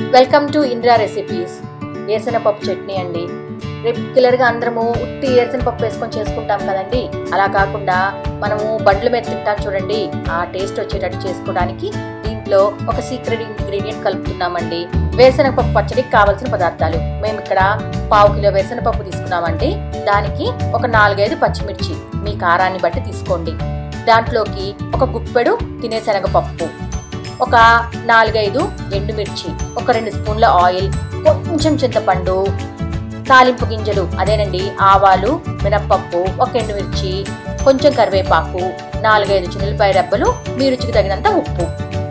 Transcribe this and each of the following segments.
welcome to Indira recipes ఏసిన పప్పు చట్నీ అండి రెగ్యులర్గా అందరము ఉట్టి ఏసిన పప్పు వేసుకొని చేసుకుంటాం కదండి అలా కాకుండా మనము బండ్ల మీద తింటాం చూడండి ఆ టేస్ట్ వచ్చేటట్టు చేసుకోవడానికి దీంట్లో ఒక సీక్రెట్ ఇంగ్రీడియంట్ కలుపుతున్నామండి వేరుశనగ పప్పు పచ్చడికి కావాల్సిన పదార్థాలు మేము ఇక్కడ పావు కిలో వేరుశనగ పప్పు తీసుకున్నామండి దానికి ఒక నాలుగైదు పచ్చిమిర్చి మీ కారాన్ని బట్టి తీసుకోండి దాంట్లోకి ఒక గుప్పెడు తినే శనగపప్పు ఒక నాలుగైదు ఎండుమిర్చి ఒక రెండు స్పూన్ల ఆయిల్ కొంచెం చింతపండు తాలింపు గింజలు అదేనండి ఆవాలు మినప్పప్పు ఒక ఎండుమిర్చి కొంచెం కరివేపాకు నాలుగైదు చిన్నులపాయ రెబ్బలు మీ రుచికి తగినంత ఉప్పు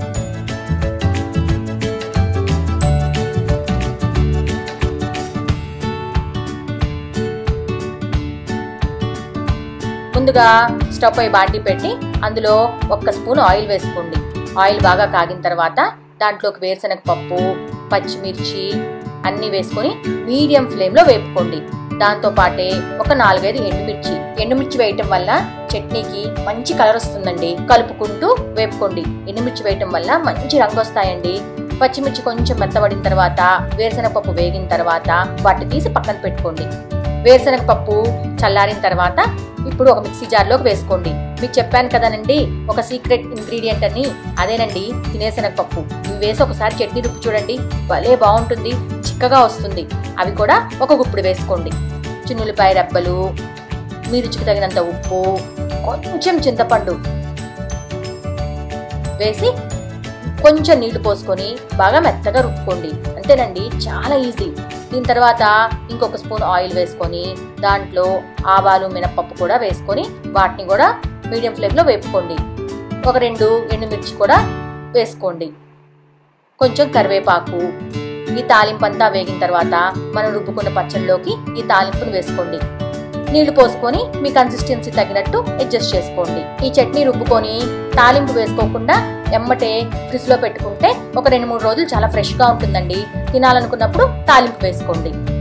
ముందుగా స్టవ్ పై బాండి పెట్టి అందులో ఒక్క స్పూన్ ఆయిల్ వేసుకోండి ఆయిల్ బాగా కాగిన తర్వాత దాంట్లోకి వేరుశనగ పప్పు పచ్చిమిర్చి అన్నీ వేసుకొని మీడియం ఫ్లేమ్లో వేపుకోండి దాంతో పాటే ఒక నాలుగైదు ఎండుమిర్చి ఎండుమిర్చి వేయటం వల్ల చట్నీకి మంచి కలర్ వస్తుందండి కలుపుకుంటూ వేపుకోండి ఎండుమిర్చి వేయటం వల్ల మంచి రంగు వస్తాయండి పచ్చిమిర్చి కొంచెం మెత్తబడిన తర్వాత వేరుశనగ పప్పు వేగిన తర్వాత వాటిని తీసి పక్కన పెట్టుకోండి వేరుశనగ పప్పు చల్లారిన తర్వాత ఇప్పుడు ఒక మిక్సీ జార్లోకి వేసుకోండి మీకు చెప్పాను కదనండి ఒక సీక్రెట్ ఇంగ్రీడియంట్ అని అదేనండి తినేశనగ పప్పు ఇవి వేసి ఒకసారి చట్నీ రుబ్బు చూడండి భలే బాగుంటుంది చిక్కగా వస్తుంది అవి కూడా ఒక గుప్పుడు వేసుకోండి చిన్నులపాయ రెబ్బలు మీ రుచికి తగినంత ఉప్పు కొంచెం చింతపండు వేసి కొంచెం నీళ్లు పోసుకొని బాగా మెత్తగా రుబ్బుకోండి అంతేనండి చాలా ఈజీ దీని తర్వాత ఇంకొక స్పూన్ ఆయిల్ వేసుకొని దాంట్లో ఆవాలు మినపప్పు కూడా వేసుకొని వాటిని కూడా మీడియం ఫ్లేమ్లో వేపుకోండి ఒక రెండు ఎండుమిర్చి కూడా వేసుకోండి కొంచెం కరివేపాకు ఈ తాలింపు అంతా వేగిన తర్వాత మనం రుబ్బుకున్న పచ్చళ్ళలోకి ఈ తాలింపును వేసుకోండి నీళ్లు పోసుకొని మీ కన్సిస్టెన్సీ తగినట్టు అడ్జస్ట్ చేసుకోండి ఈ చట్నీ రుబ్బుకొని తాలింపు వేసుకోకుండా ఎమ్మటే ఫ్రిడ్జ్ లో పెట్టుకుంటే ఒక రెండు మూడు రోజులు చాలా ఫ్రెష్ గా ఉంటుందండి తినాలనుకున్నప్పుడు తాలింపు వేసుకోండి